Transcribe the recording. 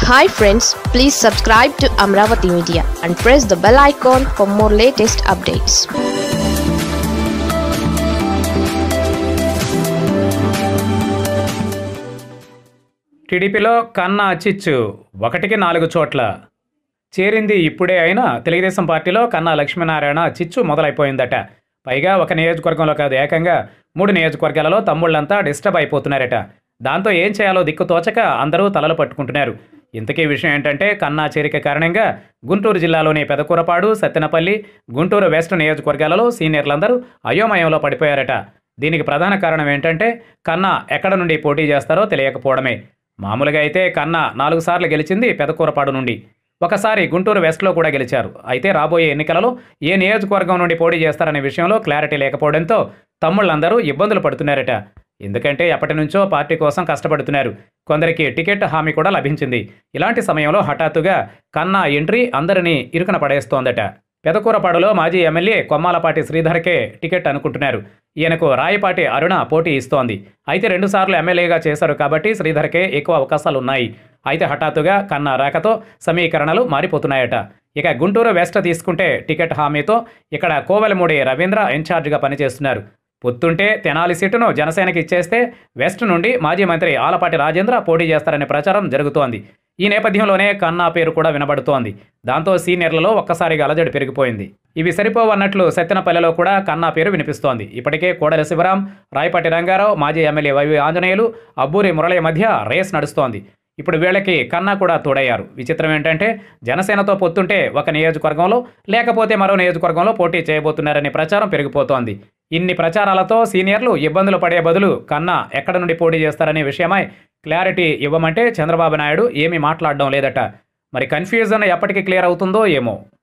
hi friends please subscribe to Amaravati media and press the bell icon for more latest updates టీడీపీలో కన్నా చిచ్చు ఒకటికి నాలుగు చోట్ల చేరింది ఇప్పుడే అయినా తెలుగుదేశం పార్టీలో కన్నా లక్ష్మీనారాయణ చిచ్చు మొదలైపోయిందట పైగా ఒక నియోజకవర్గంలో కాదు ఏకంగా మూడు నియోజకవర్గాలలో తమ్ముళ్ళంతా డిస్టర్బ్ అయిపోతున్నారట దాంతో ఏం చేయాలో దిక్కు తోచక అందరూ తలలు పట్టుకుంటున్నారు ఇంతకీ విషయం ఏంటంటే కన్నా చేరిక కారణంగా గుంటూరు జిల్లాలోని పెదకూరపాడు సత్తెనపల్లి గుంటూరు వెస్ట్ నియోజకవర్గాలలో సీనియర్లందరూ అయోమయంలో పడిపోయారట దీనికి ప్రధాన కారణం ఏంటంటే కన్నా ఎక్కడ నుండి పోటీ చేస్తారో తెలియకపోవడమే మామూలుగా అయితే కన్నా నాలుగు సార్లు గెలిచింది పెదకూరపాడు నుండి ఒకసారి గుంటూరు వెస్ట్లో కూడా గెలిచారు అయితే రాబోయే ఎన్నికలలో ఏ నియోజకవర్గం నుండి పోటీ చేస్తారనే విషయంలో క్లారిటీ లేకపోవడంతో తమ్ముళ్ళందరూ ఇబ్బందులు పడుతున్నారట ఎందుకంటే ఎప్పటి నుంచో పార్టీ కోసం కష్టపడుతున్నారు కొందరికి టికెట్ హామీ కూడా లభించింది ఇలాంటి సమయంలో హఠాత్తుగా కన్నా ఎంట్రీ అందరినీ ఇరుకున పడేస్తోందట పెదకూరపాడులో మాజీ ఎమ్మెల్యే కొమ్మాలపాటి శ్రీధర్కే టికెట్ అనుకుంటున్నారు ఈయనకు రాయపాటి అరుణ పోటీ ఇస్తోంది అయితే రెండుసార్లు ఎమ్మెల్యేగా చేశారు కాబట్టి శ్రీధర్కే ఎక్కువ అవకాశాలు ఉన్నాయి అయితే హఠాత్తుగా కన్నా రాకతో సమీకరణలు మారిపోతున్నాయట ఇక గుంటూరు వెస్ట్ తీసుకుంటే టికెట్ హామీతో ఇక్కడ కోవెలమూడి రవీంద్ర ఇన్ఛార్జిగా పనిచేస్తున్నారు పొత్తుంటే తెనాలి సీటును జనసేనకి ఇచ్చేస్తే వెస్ట్ నుండి మాజీ మంత్రి ఆలపాటి రాజేంద్ర పోటీ చేస్తారనే ప్రచారం జరుగుతోంది ఈ నేపథ్యంలోనే కన్నా పేరు కూడా వినబడుతోంది దాంతో సీనియర్లలో ఒక్కసారిగా అలజడి పెరిగిపోయింది ఇవి సరిపోవన్నట్లు సత్తెనపల్లెలో కూడా కన్నా పేరు వినిపిస్తోంది ఇప్పటికే కోడెల శివరాం రాయపాటి రంగారావు మాజీ ఎమ్మెల్యే వైవి ఆంజనేయులు అబ్బూరి మురళి మధ్య రేస్ నడుస్తోంది ఇప్పుడు వీళ్ళకి కన్నా కూడా తోడయ్యారు విచిత్రం ఏంటంటే జనసేనతో పొత్తుంటే ఒక నియోజకవర్గంలో లేకపోతే మరో నియోజకవర్గంలో పోటీ చేయబోతున్నారనే ప్రచారం పెరిగిపోతోంది ఇన్ని ప్రచారాలతో సీనియర్లు ఇబ్బందులు పడే బదులు కన్నా ఎక్కడ నుండి పోటీ చేస్తారనే విషయమై క్లారిటీ ఇవ్వమంటే చంద్రబాబు నాయుడు ఏమీ మాట్లాడడం లేదట మరి కన్ఫ్యూజన్ ఎప్పటికి క్లియర్ అవుతుందో ఏమో